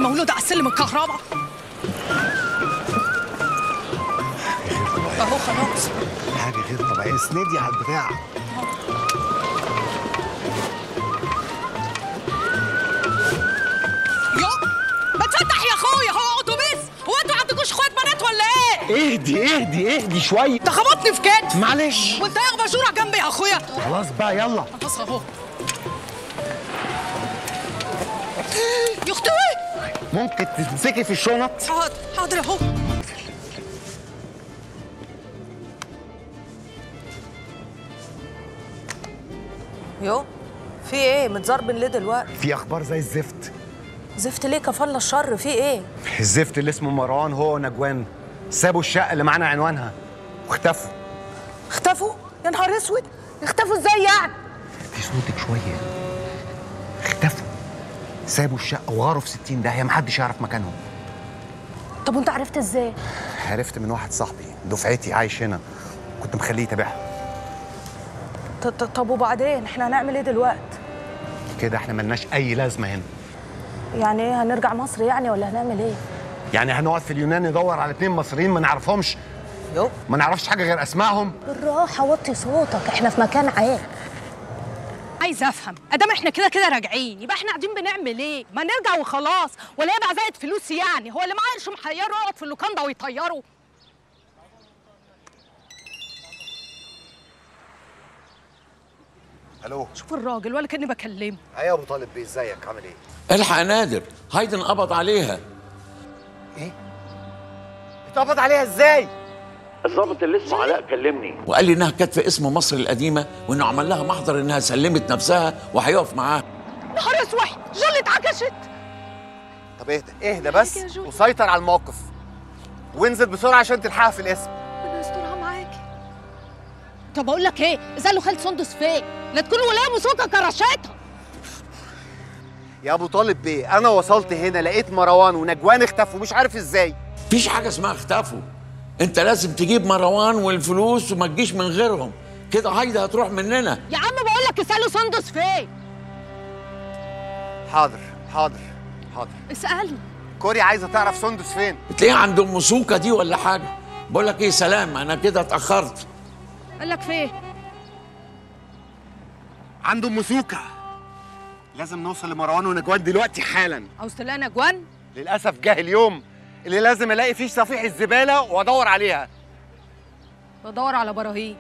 مولود على السلم الكهرباء اهو خلاص حاجه غير طبيعيه اسندي على البتاع يو ما تفتح يا اخويا هو اتوبيس هو انتوا ما عندكوش اخوات بنات ولا ايه؟ اهدي اهدي اهدي شويه ده خبطني في كتف معلش وانت يا بشوره جنبي يا اخويا خلاص بقى يلا خلاص اهو يا اختي ممكن تمسكي في الشنط حاضر حاضر اهو يو في ايه متزربن ليه دلوقتي في اخبار زي الزفت زفت ليه كفل الشر في ايه الزفت اللي اسمه مروان هو ونجوان سابوا الشقه اللي معانا عنوانها واختفوا اختفوا يا نهار اسود اختفوا ازاي يعني في صوتك شويه اختفوا سابوا الشقه وغاروا في 60 داهيه محدش يعرف مكانهم طب وانت عرفت ازاي عرفت من واحد صاحبي دفعتي عايش هنا كنت مخليه يتابعها ط- ط- طب وبعدين احنا هنعمل ايه دلوقتي كده احنا ملناش اي لازمه هنا يعني ايه هنرجع مصر يعني ولا هنعمل ايه يعني هنقعد في اليونان ندور على اتنين مصريين ما نعرفهمش يو ما نعرفش حاجه غير اسمائهم بالراحه وطي صوتك احنا في مكان عام عايزه افهم ادام احنا كده كده راجعين يبقى احنا قاعدين بنعمل ايه ما نرجع وخلاص ولا هي بعزقه فلوس يعني هو اللي معاه قرش محيره يقعد في اللوكاندا ويطيره الو شوف الراجل ولا كاني بكلمه ايوه يا ابو طالب بيه ازيك عامل ايه الحق يا نادر هايدي انقبض عليها اتقبض عليها ازاي الضابط اللي اسمه علاء كلمني وقال لي انها كانت في اسم مصر القديمه وانه عمل لها محضر انها سلمت نفسها وهيقف معاها نهار اسود جولة اتعكشت طب اهدى اهدى بس وسيطر على الموقف وانزل بسرعه عشان تلحقها في الاسم ربنا يسترها معاكي طب اقول لك ايه اذا له خالد سندس فين لا تكون ولايه بصوتها كرشتها يا ابو طالب بيه انا وصلت هنا لقيت مروان ونجوان اختفوا مش عارف ازاي مفيش حاجه اسمها اختفوا انت لازم تجيب مروان والفلوس وما تجيش من غيرهم كده هايدي هتروح مننا يا عم بقول لك اساله سندس فين حاضر حاضر حاضر اسالني كوري عايزه تعرف سندس فين تلاقيها عند ام سوكه دي ولا حاجه بقول لك ايه سلام انا كده اتاخرت قال لك فين عند ام سوكه لازم نوصل لمروان ونجوان دلوقتي حالا عاوز تلاقي نجوان للاسف جه اليوم اللي لازم الاقي فيه صفيح الزباله وادور عليها بدور على براهين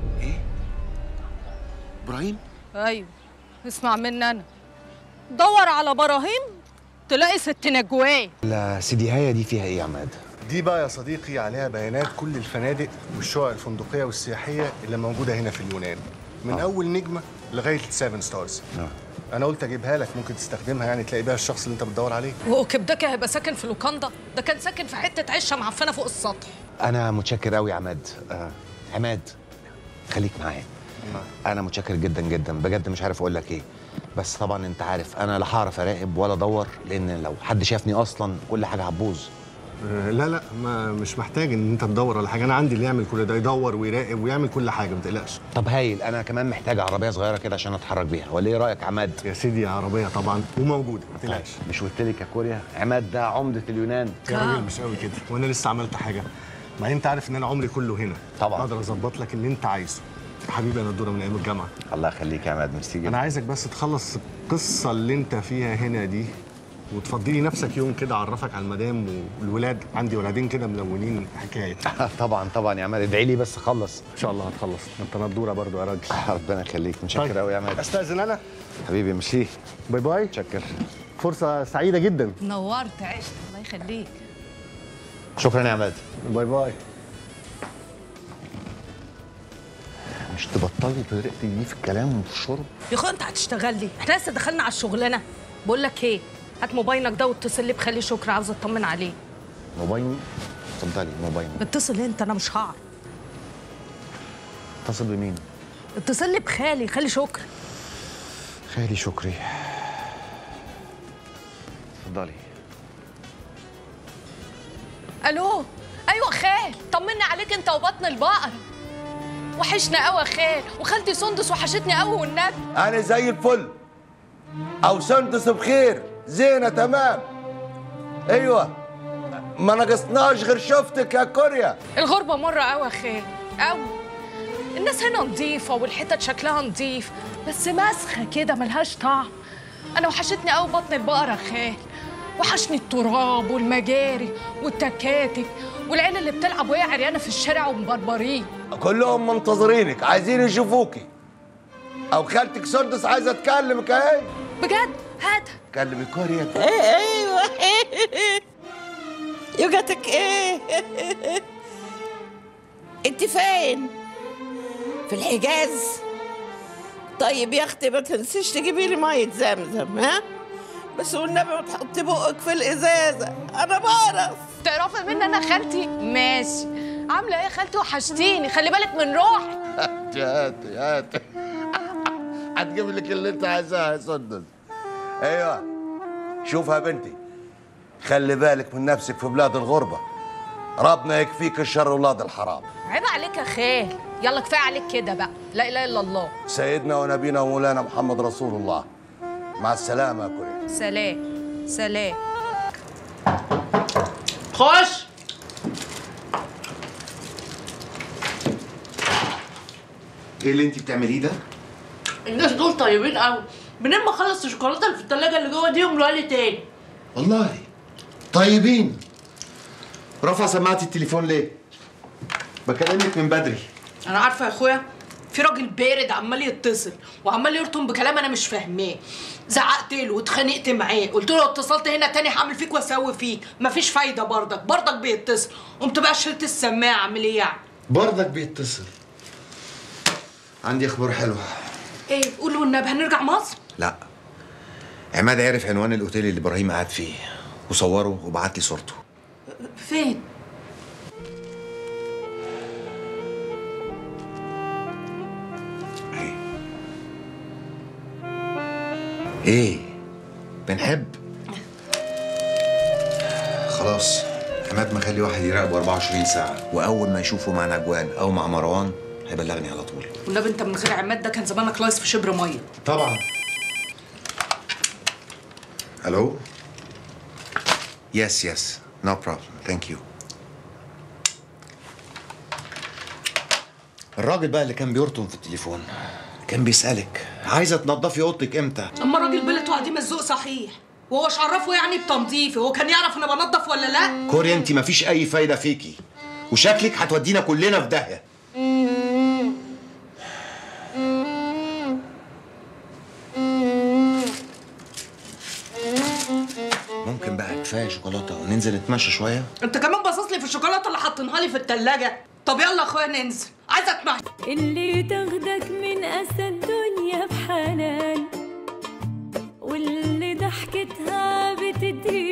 ابراهيم ايوه اسمع مني انا دور على براهين تلاقي ست نجوان لا سيدي هايا دي فيها ايه يا عماد دي بقى يا صديقي عليها بيانات كل الفنادق والشقق الفندقيه والسياحيه اللي موجوده هنا في اليونان من آه. اول نجمه لغايه 7 ستارز آه. انا قلت اجيبها لك ممكن تستخدمها يعني تلاقي بيها الشخص اللي انت بتدور عليه وهو كبدكي هيبقى ساكن في لوكاندا ده كان ساكن في حته عشه معفنه فوق السطح انا متشكر قوي يا عماد آه عماد خليك معايا انا متشكر جدا جدا بجد مش عارف اقول لك ايه بس طبعا انت عارف انا لا هعرف اراقب ولا ادور لان لو حد شافني اصلا كل حاجه هتبوظ آه، لا لا ما مش محتاج ان انت تدور ولا حاجه انا عندي اللي يعمل كل ده يدور ويراقب ويعمل كل حاجه ما تقلقش طب هايل انا كمان محتاج عربيه صغيره كده عشان اتحرك بيها ولا ايه رايك يا عماد يا سيدي عربيه طبعا وموجوده ما تقلقش مش قلت لك يا كوريا عماد ده عمده اليونان يا راجل مش قوي كده وانا لسه عملت حاجه مع انت عارف ان انا عمري كله هنا طبعا. اقدر اظبط لك اللي انت عايزه حبيبي انا الدوره من ايام الجامعه الله يخليك يا عماد ميرسي انا جدا عايزك بس تخلص القصه اللي انت فيها هنا دي وتفضي لي نفسك يوم كده اعرفك على المدام والولاد عندي ولدين كده ملونين حكايه طبعا طبعا يا عماد ادعي لي بس اخلص ان شاء الله هتخلص انت نضوره برضو يا راجل ربنا يخليك متشكر قوي يا عماد استاذن انا حبيبي مشي باي باي متشكر فرصه سعيده جدا نورت عشت الله يخليك شكرا يا عماد باي باي مش تبطلي طريقتك دي في الكلام وفي الشرب يا اخويا انت هتشتغل لي احنا لسه دخلنا على الشغلانه بقول لك ايه هات موبايلك ده واتصل لي بخلي شكري عاوزه اطمن عليه موبايلي اتفضلي موبايلي اتصل انت انا مش هعرف اتصل بمين اتصل لي بخالي خالي شكري خالي شكري اتفضلي الو ايوه خال طمنا عليك انت وبطن البقر وحشنا قوي يا خال وخالتي سندس وحشتني قوي والنبي انا زي الفل او سندس بخير زينه تمام ايوه ما نقصناش غير شفتك يا كوريا الغربة مرة قوي يا خال قوي الناس هنا نظيفة والحتت شكلها نظيف بس مسخة كده ملهاش طعم أنا وحشتني قوي بطن البقرة يا خال وحشني التراب والمجاري والتكاتك والعيال اللي بتلعب وهي عريانة في الشارع ومبربرين كلهم منتظرينك عايزين يشوفوكي او خالتك سندس عايزه تكلمك اهي بجد هاتها كلمي كوريا ايوه يوجتك ايه انت فين في الحجاز طيب يا اختي ما تنسيش تجيبي لي ميه زمزم ها بس والنبي ما تحطي بقك في الازازه انا بعرف تعرفي مني أنا خالتي ماشي عاملة إيه يا خالتي وحشتيني خلي بالك من روحي هاتي هاتي هاتي هتجيب لك اللي انت عايزاه يا سندس ايوه شوفها بنتي خلي بالك من نفسك في بلاد الغربه ربنا يكفيك الشر ولاد الحرام عيب عليك يا خال يلا كفايه عليك كده بقى لا اله الا الله سيدنا ونبينا ومولانا محمد رسول الله مع السلامه يا كوريا سلام سلام خش ايه اللي انت بتعمليه ده؟ الناس دول طيبين قوي منين ما اخلص الشوكولاته اللي في الثلاجه اللي جوه دي يملوها لي تاني والله طيبين رفع سماعة التليفون ليه؟ بكلمك من بدري انا عارفه يا اخويا في راجل بارد عمال يتصل وعمال يرطم بكلام انا مش فاهماه زعقت له واتخانقت معاه قلت له لو اتصلت هنا تاني هعمل فيك واسوي فيك مفيش فايده برضك برضك بيتصل قمت بقى شلت السماعه اعمل ايه يعني برضك بيتصل عندي اخبار حلوه ايه قول له والنبي هنرجع مصر لا عماد عرف عنوان الاوتيل اللي ابراهيم قاعد فيه وصوره وبعت لي صورته فين اهي ايه بنحب خلاص عماد مخلي واحد يراقبه 24 ساعة وأول ما يشوفه مع نجوان أو مع مروان هيبلغني على طول والنبي انت من غير عماد ده كان زمانك لايص في شبر ميه طبعا الو يس يس نو بروبلم ثانك يو الراجل بقى اللي كان بيرطم في التليفون كان بيسألك عايزة تنضفي أوضتك إمتى؟ اما الراجل بلته عديم الذوق صحيح وهو مش عرفه يعني بتنظيفي هو كان يعرف انا بنضف ولا لا كوريا أنت مفيش أي فايدة فيكي وشكلك هتودينا كلنا في داهية ممكن بقى كفاية شوكولاتة وننزل نتمشى شوية؟ انت كمان باصص لي في الشوكولاته اللي حاطينها لي في التلاجة طب يلا يا اخويا ننزل عايزه اتمشى اللي تاخدك من أسى الدنيا بحنان واللي ضحكتها بتدي